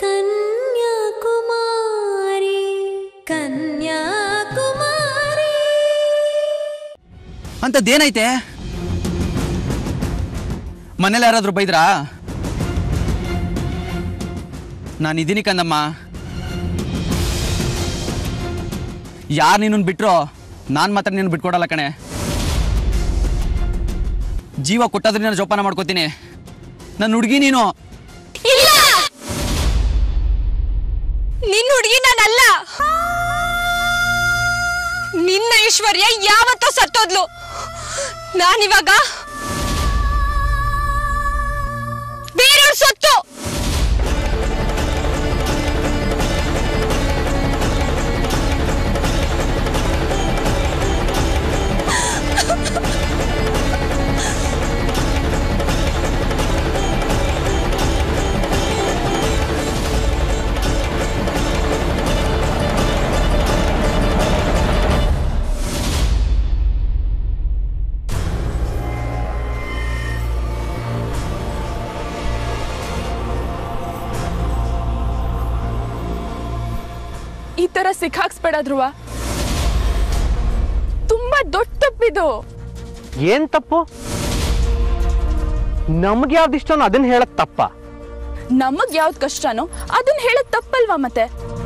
ಕನ್ಯಾಕುಮಾರಿ ಕನ್ಯಾಕುಮಾರಿ ಅಂಥದ್ದೇನೈತೆ ಮನೇಲಿ ಯಾರಾದ್ರೂ ಬೈದ್ರಾ ನಾನು ಇದೀನಿ ಕಂದಮ್ಮ ಯಾರು ನಿನ್ನನ್ನು ಬಿಟ್ರೋ ನಾನು ಮಾತ್ರ ನಿನ್ನ ಬಿಟ್ಕೊಡಲ್ಲ ಕಣೆ ಜೀವ ಕೊಟ್ಟಾದ್ರೆ ನಾನು ಜೋಪಾನ ಮಾಡ್ಕೋತೀನಿ ನನ್ನ ಹುಡುಗಿ ನೀನು ಇಲ್ಲ ನಿನ್ನ ಹುಡುಗಿ ನಾನಲ್ಲ ನಿನ್ನ ಐಶ್ವರ್ಯ ಯಾವತ್ತೋ ಸತ್ತೋದ್ಲು ನಾನಿವಾಗ ಬೇರೆಯವ್ರ ಸತ್ತು ಈ ತರ ಸಿಕ್ಕಾಕ್ಸ್ಬೇಡ ಧ್ರುವ ತುಂಬಾ ದೊಡ್ಡ ತಪ್ಪಿದು ಏನ್ ತಪ್ಪು ನಮ್ಗೆ ಯಾವ್ದು ಇಷ್ಟನೋ ಅದನ್ನ ಹೇಳಕ್ ತಪ್ಪ ನಮಗ್ ಯಾವ್ದು ಕಷ್ಟನೋ ಅದನ್ನ ಹೇಳಕ್ ತಪ್ಪಲ್ವಾ ಮತ್ತೆ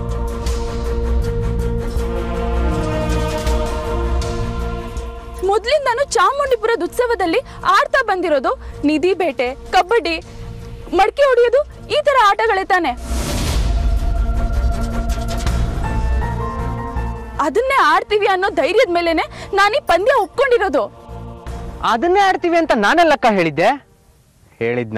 ಮೊದ್ಲಿಂದಾನು ಚಾಮುಂಡಿಪುರದ ಉತ್ಸವದಲ್ಲಿ ಆಡ್ತಾ ಬಂದಿರೋದು ನಿಧಿ ಬೇಟೆ ಕಬಡ್ಡಿ ಮಡಕೆ ಹೊಡೆಯೋದು ಈ ತರ ಆಟಗಳೇ ತಾನೆ ಅದನ್ನೇ ಆಡ್ತೀವಿ ಅನ್ನೋ ಧೈರ್ಯದ ಮೇಲೆನೆ ನಾನೀ ಪಂದ್ಯ ಒಪ್ಕೊಂಡಿರೋದು ಅದನ್ನೇ ಆಡ್ತೀವಿ ಅಂತ ನಾನೆಲ್ಲಕ್ಕ ಹೇಳಿದ್ದೆ ಹೇಳಿದ್ನ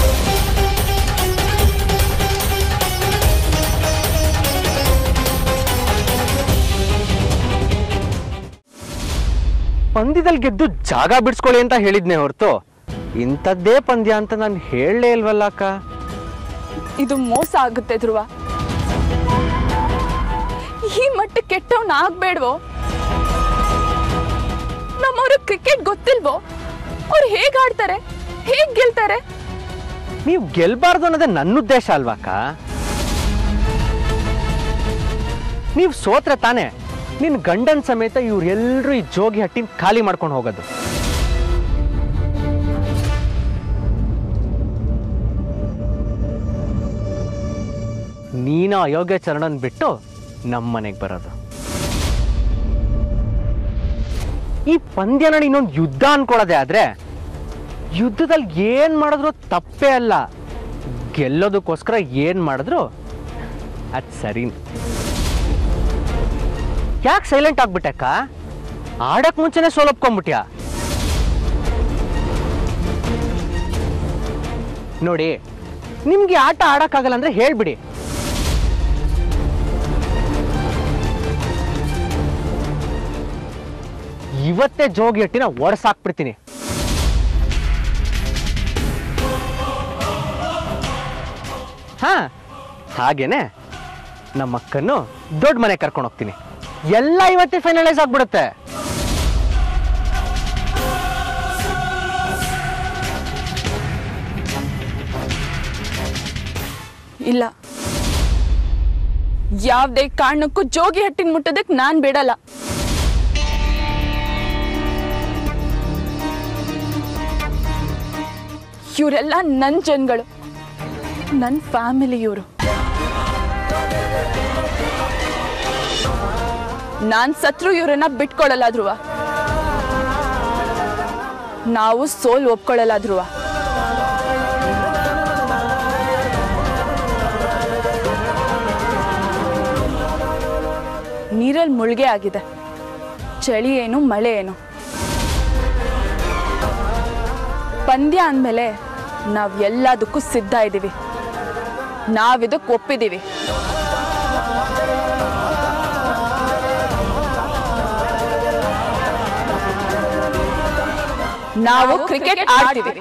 ಪಂದ್ಯದಲ್ಲಿ ಗೆದ್ದು ಜಾಗ ಬಿಡ್ಸ್ಕೊಳ್ಳಿ ಅಂತ ಹೇಳಿದ್ನೆ ಹೊರತು ಇಂಥದ್ದೇ ಪಂದ್ಯ ಅಂತ ನಾನು ಹೇಳಲೇ ಇಲ್ವಲ್ಲ ಅಕ್ಕ ಇದು ಮೋಸ ಆಗುತ್ತೆ ಧ್ರುವ ಈ ಮಟ್ಟ ಕೆಟ್ಟವನ್ ಆಗ್ಬೇಡ್ವೋ ನಮ್ಮವ್ರ ಕ್ರಿಕೆಟ್ ಗೊತ್ತಿಲ್ವೋ ಅವ್ರು ಹೇಗ್ ಆಡ್ತಾರೆ ಹೇಗ್ ಗೆಲ್ತಾರೆ ನೀವು ಗೆಲ್ಬಾರ್ದು ಅನ್ನೋದೇ ನನ್ನ ಉದ್ದೇಶ ಅಲ್ವಾಕ ನೀವು ಸೋತ್ರೆ ತಾನೆ ನಿನ್ನ ಗಂಡನ ಸಮೇತ ಇವ್ರೆಲ್ಲರೂ ಈ ಜೋಗಿ ಹಟ್ಟಿನ ಖಾಲಿ ಮಾಡ್ಕೊಂಡು ಹೋಗೋದು ನೀನು ಅಯೋಗ್ಯ ಚರಣನ್ ಬಿಟ್ಟು ನಮ್ಮ ಮನೆಗೆ ಬರೋದು ಈ ಪಂದ್ಯನ ಇನ್ನೊಂದು ಯುದ್ಧ ಅನ್ಕೊಳ್ಳೋದೆ ಆದ್ರೆ ಯುದ್ಧದಲ್ಲಿ ಏನ್ ಮಾಡಿದ್ರು ತಪ್ಪೇ ಅಲ್ಲ ಗೆಲ್ಲೋದಕ್ಕೋಸ್ಕರ ಏನ್ ಮಾಡಿದ್ರು ಅದ್ ಸರಿ ಯಾಕೆ ಸೈಲೆಂಟ್ ಆಗ್ಬಿಟ್ಟಕ್ಕ ಆಡಕ್ ಮುಂಚೆನೆ ಸೋಲಪ್ಕೊಂಡ್ಬಿಟ್ಯಾ ನೋಡಿ ನಿಮ್ಗೆ ಆಟ ಆಡಕ್ಕಾಗಲ್ಲ ಅಂದ್ರೆ ಹೇಳ್ಬಿಡಿ ಇವತ್ತೇ ಜೋಗಿ ಹಟ್ಟಿನ ಒಡ್ಸಾಕ್ಬಿಡ್ತೀನಿ ಹಾ ಹಾಗೇನೆ ನಮ್ಮ ಅಕ್ಕನ್ನು ದೊಡ್ಡ ಮನೆ ಕರ್ಕೊಂಡು ಹೋಗ್ತೀನಿ ಎಲ್ಲ ಇವತ್ತೇ ಫೈನಲೈಸ್ ಆಗ್ಬಿಡುತ್ತೆ ಇಲ್ಲ ಯಾವ್ದೇ ಕಾರಣಕ್ಕೂ ಜೋಗಿ ಹಟ್ಟಿನ ಮುಟ್ಟೋದಕ್ ನಾನ್ ಬಿಡಲ್ಲ ಇವರೆಲ್ಲ ನನ್ ಜನಗಳು ನನ್ ಫ್ಯಾಮಿಲಿ ಇವರು ನಾನ್ ಸತ್ರು ಇವ್ರನ್ನ ಬಿಟ್ಕೊಳಲ್ಲ ಧ್ರುವ ನಾವು ಸೋಲ್ ಒಪ್ಕೊಳ್ಳಲ್ಲ ಧ್ರುವ ನೀರಲ್ಲಿ ಮುಳುಗೆ ಆಗಿದೆ ಚಳಿ ಏನು ಮಳೆ ಏನು ಪಂದ್ಯ ಅಂದಮೇಲೆ ನಾವು ಎಲ್ಲದಕ್ಕೂ ಸಿದ್ಧ ಇದ್ದೀವಿ ನಾವಿದಕ್ಕೆ ಒಪ್ಪಿದ್ದೀವಿ ನಾವು ಕ್ರಿಕೆಟ್ ಆಡ್ತೀವಿ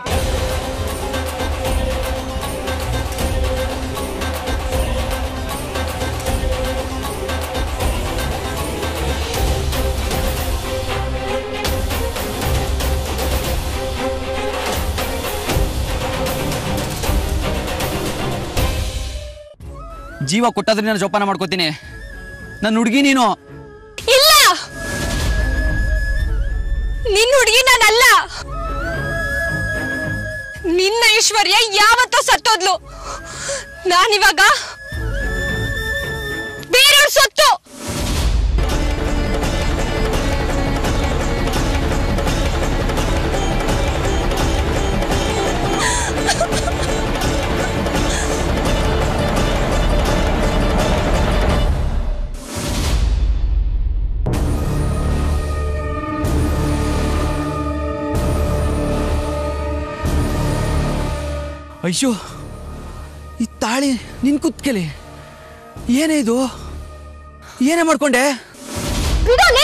ಜೀವ ಕೊಟ್ಟಾದ್ರೆ ನಾನು ಜೋಪಾನ ಮಾಡ್ಕೋತೀನಿ ನನ್ನ ಹುಡುಗಿ ನೀನು ಇಲ್ಲ ನಿನ್ನ ಹುಡುಗಿ ನಾನಲ್ಲ ನಿನ್ನ ಐಶ್ವರ್ಯ ಯಾವತ್ತೋ ಸತ್ತೋದ್ಲು ನಾನಿವಾಗ ಬೇರೆಯವ್ರ ಸೊತ್ತು ಅಯ್ಯೋ ಈ ತಾಳಿ ನಿನ್ ಕುತ್ಕೆಲಿ ಏನೇ ಇದು ಏನೇ ಮಾಡ್ಕೊಂಡೆ ಬಿಡೋಲೆ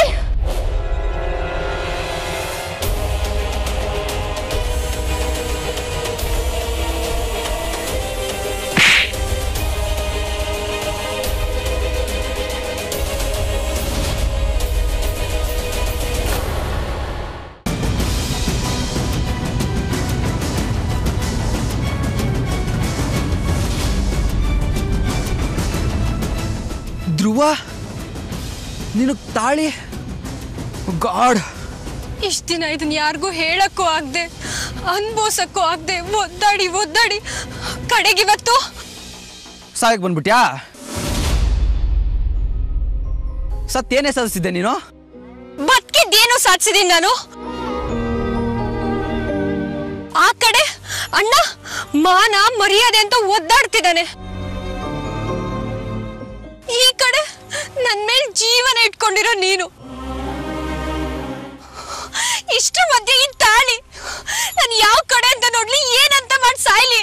ಧ್ರುವ ನಿನಗ್ ತಾಳಿ ಗಾಡ್ ಇಷ್ಟ ದಿನ ಇದನ್ನ ಯಾರಿಗೂ ಹೇಳಕ್ಕೂ ಆಗ್ದೆ ಅನ್ಭೋಸಕ್ಕೂ ಆಗ್ದೆ ಒದ್ದಾಡಿ ಒದ್ದಾಡಿ ಕಡೆಗಿವತ್ತು ಸಾಯಕ್ ಬಂದ್ಬಿಟ್ಯಾ ಸತ್ತೇನೇ ಸಾಧಿಸಿದ್ದೆ ನೀನು ಬದುಕಿದ್ದೇನು ಸಾಧಿಸಿದೀನಿ ನಾನು ಆ ಕಡೆ ಅಣ್ಣ ಮಾನ ಮರ್ಯಾದೆ ಅಂತ ಒದ್ದಾಡ್ತಿದ್ದಾನೆ ಈ ಕಡೆ ನನ್ ಮೇಲ್ ಜೀವನ ಇಟ್ಕೊಂಡಿರೋ ನೀನು ಇಷ್ಟು ಮಧ್ಯೆ ಈ ತಾಳಿ ನಾನು ಯಾವ ಕಡೆ ಅಂತ ನೋಡ್ಲಿ ಏನಂತ ಮಾಡಿ ಸಾಯ್ಲಿ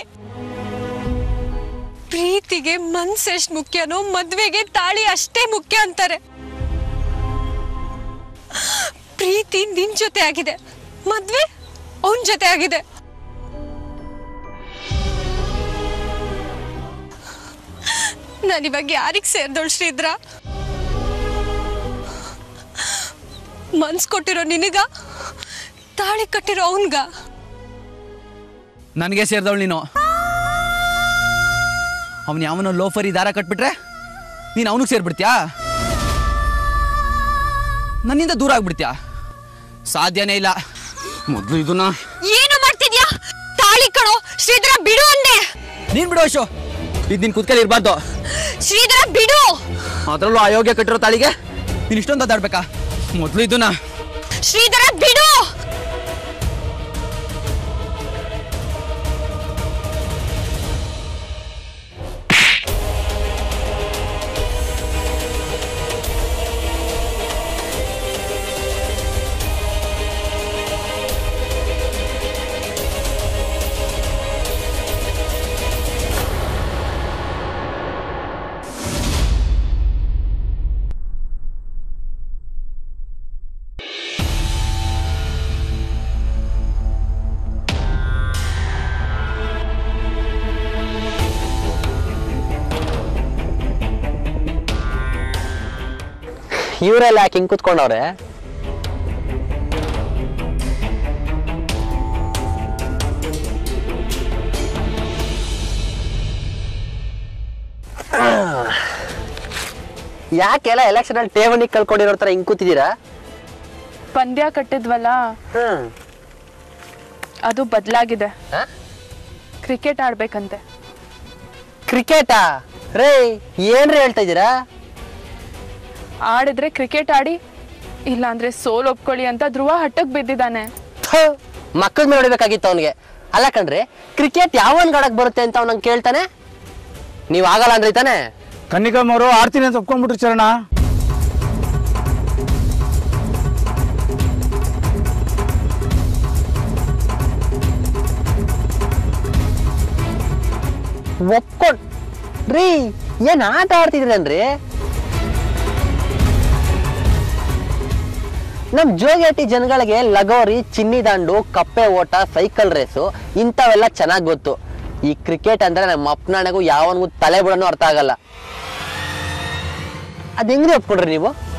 ಪ್ರೀತಿಗೆ ಮನ್ಸು ಎಷ್ಟು ಮುಖ್ಯನೋ ಮದ್ವೆಗೆ ತಾಳಿ ಅಷ್ಟೇ ಮುಖ್ಯ ಅಂತಾರೆ ಪ್ರೀತಿ ನಿನ್ ಜೊತೆ ಆಗಿದೆ ಮದ್ವೆ ಅವನ್ ಜೊತೆ ಆಗಿದೆ ನಾನಿವಾಗ ಯಾರಿಗ್ ಸೇರ್ದೋಳ್ ಶ್ರೀದ್ರ ಮನ್ಸ್ ಕೊಟ್ಟಿರೋ ನಿನಗ ತಾಳಿ ಕಟ್ಟಿರೋ ಅವನ್ಗ ನನಗೆ ಸೇರಿದವಳು ನೀನು ಅವನು ಯಾವನೋ ಲೋಫರಿ ದಾರ ಕಟ್ಬಿಟ್ರೆ ನೀನು ಅವನಿಗೆ ಸೇರ್ಬಿಡ್ತ್ಯಾ ನನ್ನಿಂದ ದೂರ ಆಗ್ಬಿಡ್ತ್ಯಾ ಸಾಧ್ಯನೇ ಇಲ್ಲ ಮೊದಲು ಇದನ್ನ ಏನು ಮಾಡ್ತಿದ್ಯಾ ತಾಳಿ ಕಣೋ ಶ್ರೀಧರ ಬಿಡು ಅಂದೆ ನೀನ್ ಬಿಡು ಅಶೋ ಇದು ನಿನ್ ಕುತ್ಕಲ್ಲಿ ಇರಬಾರ್ದು ಶ್ರೀಧರ ಬಿಡು ಅದರಲ್ಲೂ ಅಯೋಗ್ಯ ಕಟ್ಟಿರೋ ತಾಳಿಗೆ ನೀನು ಇಷ್ಟೊಂದು ಅದಾಡ್ಬೇಕಾ ಮೊದಲು ಇದನ್ನ ಶ್ರೀಧರ ಬಿಡು ಇವರೆಲ್ಲ ಯಾಕೆ ಹಿಂಗ್ ಕುತ್ಕೊಂಡವ್ರೆ ಯಾಕೆಲ್ಲ ಎಲೆಕ್ಷನ್ ಅಲ್ಲಿ ಠೇವಣಿ ಕಳ್ಕೊಂಡಿರೋ ತರ ಹಿಂಗ್ ಕೂತಿದ್ದೀರಾ ಪಂದ್ಯ ಕಟ್ಟಿದ್ವಲ್ಲ ಅದು ಬದಲಾಗಿದೆ ಕ್ರಿಕೆಟ್ ಆಡ್ಬೇಕಂತೆ ಕ್ರಿಕೆಟಾ ರೇ ಏನ್ರಿ ಹೇಳ್ತಾ ಇದ್ದೀರಾ ಆಡಿದ್ರೆ ಕ್ರಿಕೆಟ್ ಆಡಿ ಇಲ್ಲಾಂದ್ರೆ ಸೋಲ್ ಒಪ್ಕೊಳ್ಳಿ ಅಂತ ಧ್ರುವ ಹಟ್ಟಕ್ ಬಿದ್ದಿದ್ದಾನೆ ಮಕ್ಕಳ ಮೇಲೆ ಹೊಡಿಬೇಕಾಗಿತ್ತು ಅವನಿಗೆ ಅಲ್ಲ ಕಣ್ರಿ ಕ್ರಿಕೆಟ್ ಯಾವನ್ ಗಾಡಕ್ ಬರುತ್ತೆ ಅಂತ ಅವ್ನಂಗೆ ಕೇಳ್ತಾನೆ ನೀವ್ ಆಗಲ್ಲ ಅಂದ್ರಿ ತಾನೆ ಕನ್ನಿಕಮ್ಮ ಅವರು ಆಡ್ತೀನಿ ಅಂತ ಒಪ್ಕೊಂಡ್ಬಿಟ್ರು ಚರಣ ಒಪ್ಕೊಂಡ್ ರೀ ಏನ್ ಆಟ ಆಡ್ತಿದ್ರೇನ್ರಿ ನಮ್ ಜೋಗಿಹಟ್ಟಿ ಜನಗಳಿಗೆ ಲಗೋರಿ ಚಿನ್ನಿ ದಾಂಡು ಕಪ್ಪೆ ಓಟ ಸೈಕಲ್ ರೇಸು ಇಂಥವೆಲ್ಲ ಚೆನ್ನಾಗ್ ಗೊತ್ತು ಈ ಕ್ರಿಕೆಟ್ ಅಂದ್ರೆ ನಮ್ಮ ಅಪ್ಪನಾಣೆಗೂ ಯಾವನಿಗೂ ತಲೆ ಬಿಡೋನು ಅರ್ಥ ಆಗಲ್ಲ ಅದ್ ಹೆಂಗ್ರಿ ಒಪ್ಕೊಂಡ್ರಿ ನೀವು